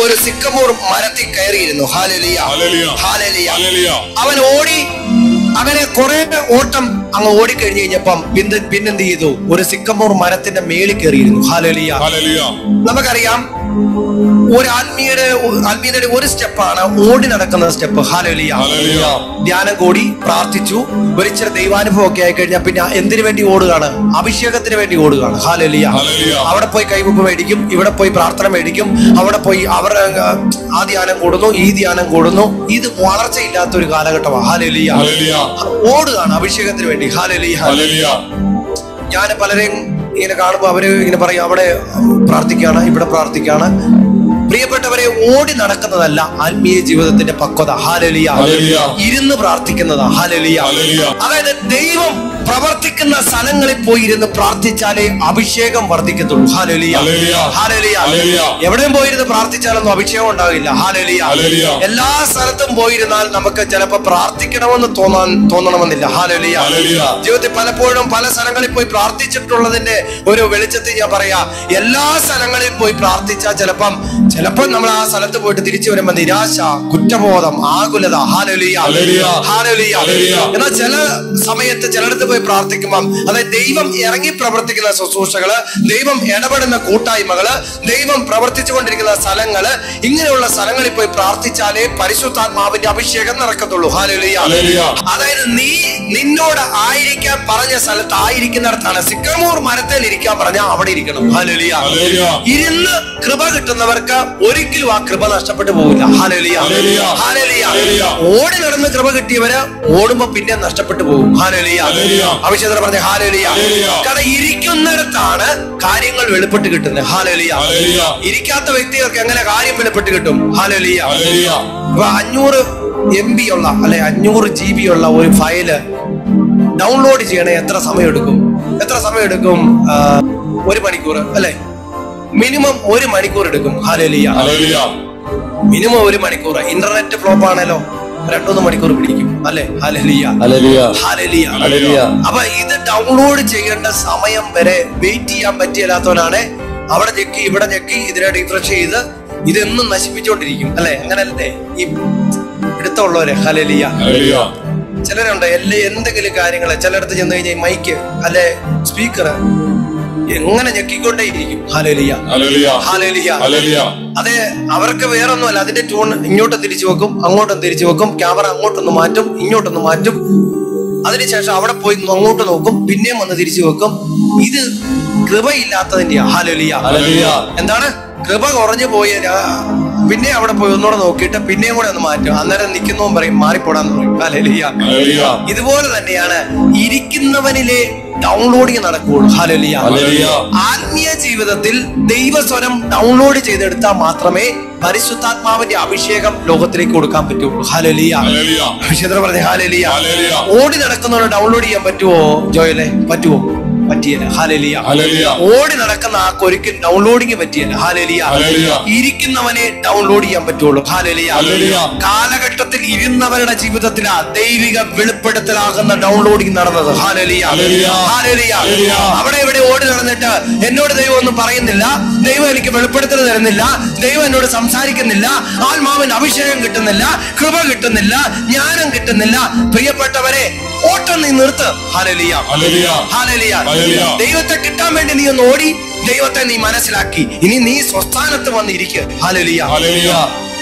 ഒരു സിക്കമൂർ മരത്തിൽ കയറിയിരുന്നു ഹാലലിയ ഹല്ലേലൂയ. ഹാലലിയ ഹല്ലേലൂയ. അവൻ ഓടി അങ്ങനെ കുറെ ഓട്ടം അങ്ങ് ഓടിക്കഴിഞ്ഞു കഴിഞ്ഞപ്പം പിന്നെ പിന്നെന്ത് ചെയ്തു ഒരു സിക്കമൂർ മരത്തിന്റെ മേളിൽ കയറിയിരുന്നു ഹാലലിയ ഹല്ലേലൂയ. നമുക്കറിയാം ഒരു ആത്മീയയുടെ ആത്മീയതയുടെ ഒരു സ്റ്റെപ്പാണ് ഓടി നടക്കുന്ന സ്റ്റെപ്പ് ഹാലലിയ ഹല്ലേലൂയ. ധ്യാനം കൂടി പ്രാർത്ഥിച്ചു ഒരിച്ചിരി ദൈവാനുഭവം ഒക്കെ ആയി കഴിഞ്ഞാൽ പിന്നെ എന്തിനു വേണ്ടി ഓടുകയാണ് അഭിഷേകത്തിന് വേണ്ടി ഓടുകയാണ് ഹാലലിയ ഹല്ലേലൂയ. അവിടെ പോയി കൈവപ്പ് മേടിക്കും ഇവിടെ പോയി പ്രാർത്ഥന മേടിക്കും അവിടെ പോയി അവർ ആ ധ്യാനം കൂടുന്നു ഈ ധ്യാനം കൂടുന്നു ഇത് വളർച്ചയില്ലാത്ത ഒരു കാലഘട്ടമാണ് ഹാലലിയ ഹല്ലേലൂയ. ഓടുകയാണ് അഭിഷേകത്തിന് വേണ്ടി ഹാലലിയ ഹല്ലേലൂയ. ഞാൻ പലരെയും ഇങ്ങനെ കാണുമ്പോൾ അവര് ഇങ്ങനെ പറയും അവിടെ പ്രാർത്ഥിക്കാണ് ഇവിടെ പ്രാർത്ഥിക്കാണ് പ്രിയപ്പെട്ടവരെ ഓടി നടക്കുന്നതല്ല ആത്മീയ ജീവിതത്തിന്റെ പക്വത ഹാലലിയ ഹല്ലേലൂയ. ഇരുന്ന് പ്രാർത്ഥിക്കുന്നതാ ഹാലലിയ ഹല്ലേലൂയ. അതായത് ദൈവം പ്രവർത്തിക്കുന്ന സ്ഥലങ്ങളിൽ പോയി ഇരുന്ന് പ്രാർത്ഥിച്ചാലേ അഭിഷേകം വർദ്ധിക്കത്തുള്ളൂ ഹാലലിയ ഹല്ലേലൂയ. ഹാലലിയ ഹല്ലേലൂയ. എവിടെയും പോയിരുന്ന് പ്രാർത്ഥിച്ചാലൊന്നും അഭിഷേകം ഉണ്ടാകില്ല ഹാലലിയ ഹല്ലേലൂയ. എല്ലാ സ്ഥലത്തും പോയിരുന്നാൽ നമുക്ക് ചിലപ്പോൾ പ്രാർത്ഥിക്കണമെന്ന് തോന്നാൻ തോന്നണമെന്നില്ല ഹാലലിയ ഹല്ലേലൂയ. ജീവിതത്തിൽ പലപ്പോഴും പല സ്ഥലങ്ങളിൽ പോയി പ്രാർത്ഥിച്ചിട്ടുള്ളതിന്റെ ഒരു വെളിച്ചത്തിൽ ഞാൻ പറയാ എല്ലാ സ്ഥലങ്ങളിൽ പോയി പ്രാർത്ഥിച്ചാൽ ചിലപ്പം ചിലപ്പോൾ നമ്മൾ ആ സ്ഥലത്ത് പോയിട്ട് തിരിച്ചു വരുമ്പോൾ നിരാശ കുറ്റബോധം ആകുലത ഹാലലിയ ഹല്ലേലൂയ. ഹാലലിയ ഹല്ലേലൂയ. എന്നാൽ ചില സമയത്ത് ചിലയിടത്ത് പോയി പ്രാർത്ഥിക്കുമ്പം അതായത് ദൈവം ഇറങ്ങി പ്രവർത്തിക്കുന്ന ശുശ്രൂഷകള് ദൈവം ഇടപെടുന്ന കൂട്ടായ്മകള് ദൈവം പ്രവർത്തിച്ചുകൊണ്ടിരിക്കുന്ന സ്ഥലങ്ങള് ഇങ്ങനെയുള്ള സ്ഥലങ്ങളിൽ പോയി പ്രാർത്ഥിച്ചാലേ പരിശുദ്ധാത്മാവിന്റെ അഭിഷേകം നടക്കത്തുള്ളൂ ഹാലലിയ ഹല്ലേലൂയ. അതായത് നീ നിന്നോട് ആയിരിക്കാൻ പറഞ്ഞ സ്ഥലത്ത് ആയിരിക്കുന്നിടത്താണ് സിക്കമൂർ മരത്തിൽ ഇരിക്കാൻ പറഞ്ഞ അവിടെ ഇരിക്കണം ഹാലലിയ ഹല്ലേലൂയ. ഇരുന്ന് കൃപ കിട്ടുന്നവർക്ക് ഒരിക്കലും ആ കൃപ നഷ്ടപ്പെട്ടു പോകില്ല ഹാലലിയ ഹല്ലേലൂയ. ഹാലലിയ ഹല്ലേലൂയ. ഓടി നടന്ന് കൃപ കിട്ടിയവര് ഓടുമ്പോ പിന്നെ നഷ്ടപ്പെട്ടു പോകും ഹാലലിയ ഹല്ലേലൂയ. അഭിഷേകർ പറഞ്ഞ ഹാലലിയ ഹല്ലേലൂയ. കാരണം ഇരിക്കുന്നിടത്താണ് കാര്യങ്ങൾ വെളിപ്പെട്ട് കിട്ടുന്നത് ഹാലലിയ ഹല്ലേലൂയ. ഇരിക്കാത്ത വ്യക്തികൾക്ക് എങ്ങനെ കാര്യം വെളിപ്പെട്ട് കിട്ടും ഹാലലിയ ഹല്ലേലൂയ. ഇപ്പൊ അഞ്ഞൂറ് എം ബി ഉള്ള അല്ലെ അഞ്ഞൂറ് ജി ബി ഉള്ള ഒരു ഫയല് ഡൗൺലോഡ് ചെയ്യണേ എത്ര സമയം എടുക്കും എത്ര സമയം എടുക്കും ആ, ഒരു മണിക്കൂർ അല്ലെ മിനിമം ഒരു മണിക്കൂർ എടുക്കും ഹാലലിയ ഹല്ലേലൂയ. മിനിമം ഒരു മണിക്കൂർ ഇന്റർനെറ്റ് ഫ്ലോപ്പ് ആണല്ലോ രണ്ടൂന്ന് മണിക്കൂർ പിടിക്കും അല്ലെ ഹാലലിയ ഹല്ലേലൂയ ഹാലലിയ ഹല്ലേലൂയ അപ്പൊ ഇത് ഡൗൺലോഡ് ചെയ്യേണ്ട സമയം വരെ വെയിറ്റ് ചെയ്യാൻ പറ്റിയല്ലാത്തവനാണ് അവിടെ ഞെക്കി ഇവിടെ ഞെക്കി ഇതിനെ റിഫ്രഷ് ചെയ്ത് ഇതെന്നും നശിപ്പിച്ചുകൊണ്ടിരിക്കും അല്ലെ അങ്ങനല്ലേ ഈ എടുത്തുള്ളവരെ ഹലലിയ ഹല്ലേലൂയ. ചിലരുണ്ട് എല്ലാ എന്തെങ്കിലും കാര്യങ്ങൾ ചിലയിടത്ത് ചെന്ന് കഴിഞ്ഞാൽ മൈക്ക് അല്ലെ സ്പീക്കർ എങ്ങനെ ഞെക്കിക്കൊണ്ടേ ഇരിക്കും ഹലലിയ ഹല്ലേലൂയ. ഹാലലിയ ഹല്ലേലൂയ. അതെ അവർക്ക് വേറൊന്നുമല്ല അതിന്റെ ട്യൂൺ ഇങ്ങോട്ടും തിരിച്ചു വെക്കും അങ്ങോട്ടും തിരിച്ചു വെക്കും ക്യാമറ അങ്ങോട്ടൊന്ന് മാറ്റും ഇങ്ങോട്ടൊന്ന് മാറ്റും അതിനുശേഷം അവിടെ പോയി അങ്ങോട്ട് നോക്കും പിന്നെയും വന്ന് തിരിച്ചു വെക്കും ഇത് കൃപയില്ലാത്തതിന്റെ ഹാലലിയ ഹല്ലേലൂയ. എന്താണ് കൃപ കുറഞ്ഞു പോയ പിന്നെ അവിടെ പോയി ഒന്നുകൂടെ നോക്കിയിട്ട് പിന്നെയും കൂടെ ഒന്ന് മാറ്റും അന്നേരം നിൽക്കുന്നവൻ പറയും മാറിപ്പോടാന്ന് പറയും ഹാലലിയ ഹല്ലേലൂയ. ഇതുപോലെ തന്നെയാണ് ഇരിക്കുന്നവനിലെ ഡൗൺലോഡിങ് നടക്കുകയുള്ളൂ ഹാലലിയ ഹല്ലേലൂയ. ആത്മീയ ജീവിതത്തിൽ ദൈവസ്വരം ഡൗൺലോഡ് ചെയ്തെടുത്താൽ മാത്രമേ പരിശുദ്ധാത്മാവിന്റെ അഭിഷേകം ലോകത്തിലേക്ക് കൊടുക്കാൻ പറ്റുള്ളൂ ഹാലലിയ ഹല്ലേലൂയ. അഭിഷേകർ പറഞ്ഞ ഹാലലിയ ഹല്ലേലൂയ. ഓടി നടക്കുന്നവരെ ഡൗൺലോഡ് ചെയ്യാൻ പറ്റുമോ ജോയലെ പറ്റുമോ പറ്റിയല്ല ഹാലലിയ ഹല്ലേലൂയ. ഓടി നടക്കുന്ന ആൾക്ക് ഒരിക്കലും ഡൗൺലോഡിങ് പറ്റിയല്ല ഹാലലിയ ഹല്ലേലൂയ. ഇരിക്കുന്നവനെ ഡൗൺലോഡ് ചെയ്യാൻ പറ്റുള്ളൂ ഹാലലിയ ഹല്ലേലൂയ. കാലഘട്ടത്തിൽ ഇരുന്നവരുടെ ജീവിതത്തിലാ ദൈവിക വെളിപ്പെടുത്തലാകുന്ന ഡൗൺലോഡിങ് നടന്നത് ഹാലലിയ ഹല്ലേലൂയ. ഹാലലിയ ഹല്ലേലൂയ. അവിടെ ഇവിടെ ഓടി നടന്നിട്ട് എന്നോട് ദൈവം ഒന്നും പറയുന്നില്ല ദൈവം എനിക്ക് വെളിപ്പെടുത്തൽ തരുന്നില്ല ദൈവം എന്നോട് സംസാരിക്കുന്നില്ല ആത്മാവിന് അഭിഷേകം കിട്ടുന്നില്ല കൃപ കിട്ടുന്നില്ല ജ്ഞാനം കിട്ടുന്നില്ല പ്രിയപ്പെട്ടവരെ ഓട്ടം നീ നിർത്ത് ഹാലലിയ ഹല്ലേലൂയ. ഹാലലിയ ഹല്ലേലൂയ. ദൈവത്തെ കിട്ടാൻ വേണ്ടി നീ ഒന്ന് ഓടി ദൈവത്തെ നീ മനസ്സിലാക്കി ഇനി നീ സ്വസ്ഥാനത്ത് വന്നിരിക്കുക ഹാലലിയ ഹല്ലേലൂയ.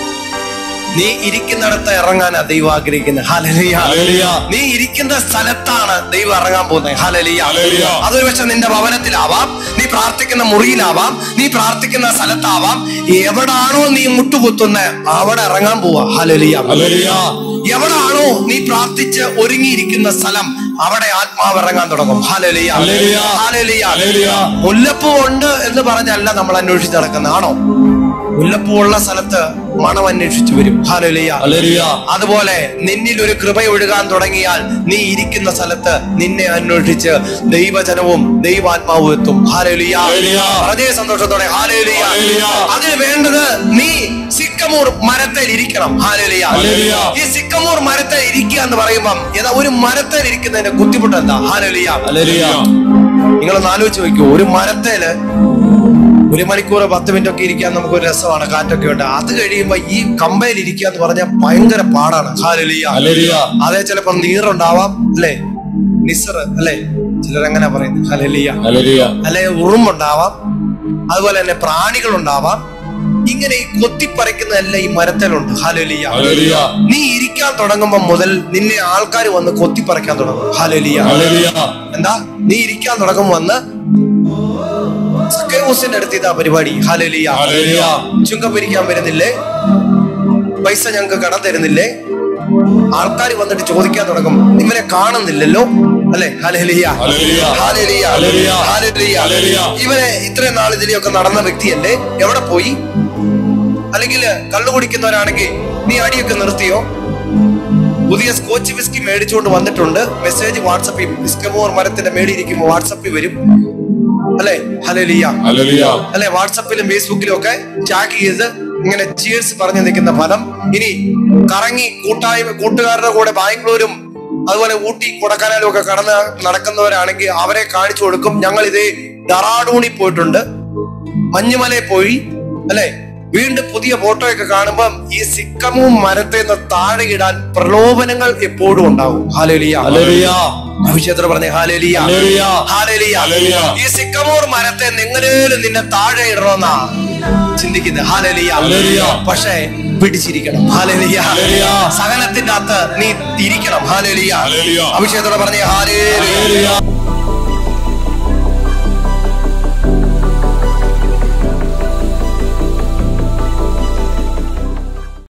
നീ ഇരിക്കുന്നിടത്ത് ഇറങ്ങാനാ ദൈവം ആഗ്രഹിക്കുന്നത് ഹലലിയ ഹല്ലേലൂയ. നീ ഇരിക്കുന്ന സ്ഥലത്താണ് ദൈവം ഇറങ്ങാൻ പോകുന്നത് ഹലലിയ ഹല്ലേലൂയ. അതൊരു പക്ഷെ നിന്റെ ഭവനത്തിലാവാം നീ പ്രാർത്ഥിക്കുന്ന മുറിയിലാവാം നീ പ്രാർത്ഥിക്കുന്ന സ്ഥലത്താവാം എവിടാണോ നീ മുട്ടുകുത്തുന്നത് അവിടെ ഇറങ്ങാൻ പോവാ ഹലലിയ ഹല്ലേലൂയ. എവിടാണോ നീ പ്രാർത്ഥിച്ച് ഒരുങ്ങിയിരിക്കുന്ന സ്ഥലം അവിടെ ആത്മാവ് ഇറങ്ങാൻ തുടങ്ങും ഹലലിയ ഹല്ലേലൂയ. ഹല്ലേലൂയ. ഹല്ലേലൂയ. മുല്ലപ്പൂ ഉണ്ട് എന്ന് പറഞ്ഞല്ല നമ്മൾ അന്വേഷിച്ച് നടക്കുന്നത് ആണോ മുല്ലപ്പൂ ഉള്ള സ്ഥലത്ത് മണം അന്വേഷിച്ചു വരും ഹലലിയ ഹല്ലേലൂയ. അതുപോലെ നിന്നിൽ ഒരു കൃപ ഒഴുകാൻ തുടങ്ങിയാൽ നീ ഇരിക്കുന്ന സ്ഥലത്ത് നിന്നെ അന്വേഷിച്ച് ദൈവജനവും ദൈവാത്മാവും എത്തും ഹാലേലിയ ഹല്ലേലൂയ. അതേ സന്തോഷത്തോടെ ഹാലേലിയ ഹല്ലേലൂയ. അതിന് വേണ്ടത് നീ സിക്കമൂർ മരത്തിൽ ഇരിക്കണം ഹാലേലിയ ഹല്ലേലൂയ. ഈ സിക്കമൂർ മരത്തിൽ ഇരിക്കുക എന്ന് പറയുമ്പം ഏതാ ഒരു മരത്തിൽ ഇരിക്കുന്നതിന്റെ ബുദ്ധിമുട്ട് എന്താ ഹാലേലിയ ഹല്ലേലൂയ. നിങ്ങളൊന്ന് ആലോചിച്ച് നോക്കൂ ഒരു മരത്തേല് ഒരു മണിക്കൂർ പത്ത് മിനിറ്റ് ഒക്കെ ഇരിക്കാൻ നമുക്ക് ഒരു രസമാണ് കാറ്റൊക്കെ ഉണ്ട് അത് കഴിയുമ്പോ ഈ കമ്പയിൽ ഇരിക്കുക എന്ന് പറഞ്ഞാൽ ഭയങ്കര പാടാണ് ഹാലലിയ ഹല്ലേലൂയ അതേ ചിലപ്പോ നീറുണ്ടാവാം അല്ലേ നിസർ അല്ലേ ചിലരങ്ങനെ പറയുന്നു ഹലലിയ ഹല്ലേലൂയ അല്ലെ ഉറുമ്പുണ്ടാവാം അതുപോലെ തന്നെ പ്രാണികളുണ്ടാവാം ഇങ്ങനെ ഈ കൊത്തിപ്പറിക്കുന്നതെല്ലാം ഈ മരത്തിലുണ്ട് ഹാലലിയ ഹല്ലേലൂയ നീ ഇരിക്കാൻ തുടങ്ങുമ്പോ മുതൽ നിന്നെ ആൾക്കാർ വന്ന് കൊത്തിപ്പറിക്കാൻ തുടങ്ങും ഹാലലിയ ഹല്ലേലൂയ എന്താ നീ ഇരിക്കാൻ തുടങ്ങും വന്ന് സക്കേവൂസിന്റെ അടുത്ത് ഇതാ പരിപാടി ഹാലലിയ ഹല്ലേലൂയ ചുങ്കം പിരിക്കാൻ വരുന്നില്ലേ പൈസ ഞങ്ങൾക്ക് കടം തരുന്നില്ലേ ആൾക്കാർ വന്നിട്ട് ചോദിക്കാൻ തുടങ്ങും ഇവരെ കാണുന്നില്ലല്ലോ അല്ലെ ഹലലിയ ഹല്ലേലൂയ ഹാലലിയ ഹല്ലേലൂയ. ഹാലലിയ ഹല്ലേലൂയ. ഇവരെ ഇത്രയും നാൾ ഇതിലെയൊക്കെ നടന്ന വ്യക്തിയല്ലേ എവിടെ പോയി അല്ലെങ്കിൽ കള്ളു കുടിക്കുന്നവരാണെങ്കിൽ നീ അടിയൊക്കെ നിർത്തിയോ പുതിയ സ്കോച്ച് വിസ്കി മേടിച്ചുകൊണ്ട് വന്നിട്ടുണ്ട് മെസ്സേജ് വാട്സപ്പിൽ ബിസ്കമോർ മരത്തിന്റെ മേടിയിരിക്കുമ്പോൾ വാട്സപ്പിൽ വരും അല്ലെ ഹലലിയ ഹല്ലേലൂയ അല്ലെ വാട്സപ്പിലും ഫേസ്ബുക്കിലും ഒക്കെ ചാക്ക് ചെയ്ത് ഇങ്ങനെ ചീഴ്സ് പറഞ്ഞു നിൽക്കുന്ന ഫലം ഇനി കറങ്ങി കൂട്ടായ്മ കൂട്ടുകാരുടെ കൂടെ ബാംഗ്ലൂരും അതുപോലെ ഊട്ടി കൊടക്കാനാലും ഒക്കെ കടന്ന് നടക്കുന്നവരാണെങ്കിൽ അവരെ കാണിച്ചു കൊടുക്കും ഞങ്ങൾ ഇതേ ഡറാഡൂണി പോയിട്ടുണ്ട് മഞ്ഞുമലയിൽ പോയി അല്ലെ വീണ്ടും പുതിയ ഫോട്ടോ ഒക്കെ കാണുമ്പം ഈ സിക്കമും മരത്തെ നിന്ന് താഴെ ഇടാൻ പ്രലോഭനങ്ങൾ എപ്പോഴും ഉണ്ടാവും ഹാലേലിയ ഹല്ലേലൂയ ഭവിഷ്യത്തിൽ പറഞ്ഞ ഹാലേലിയ ഹല്ലേലൂയ ഹാലേലിയ ഹല്ലേലൂയ. ഈ സിക്കമോർ മരത്തെ നിങ്ങളേലും നിന്നെ താഴെ ഇടണമെന്നാ ചിന്തിക്കുന്നത് ഹാലേലിയ ഹല്ലേലൂയ. പക്ഷേ പിടിച്ചിരിക്കണം ഹാലേലിയ ഹല്ലേലൂയ. സകലത്തിന്റെ അകത്ത് നീ തിരിക്കണം ഹാലേലിയ ഹല്ലേലൂയ. അഭിഷേകത്തോടെ പറഞ്ഞ ഹാലേലിയ ഹല്ലേലൂയ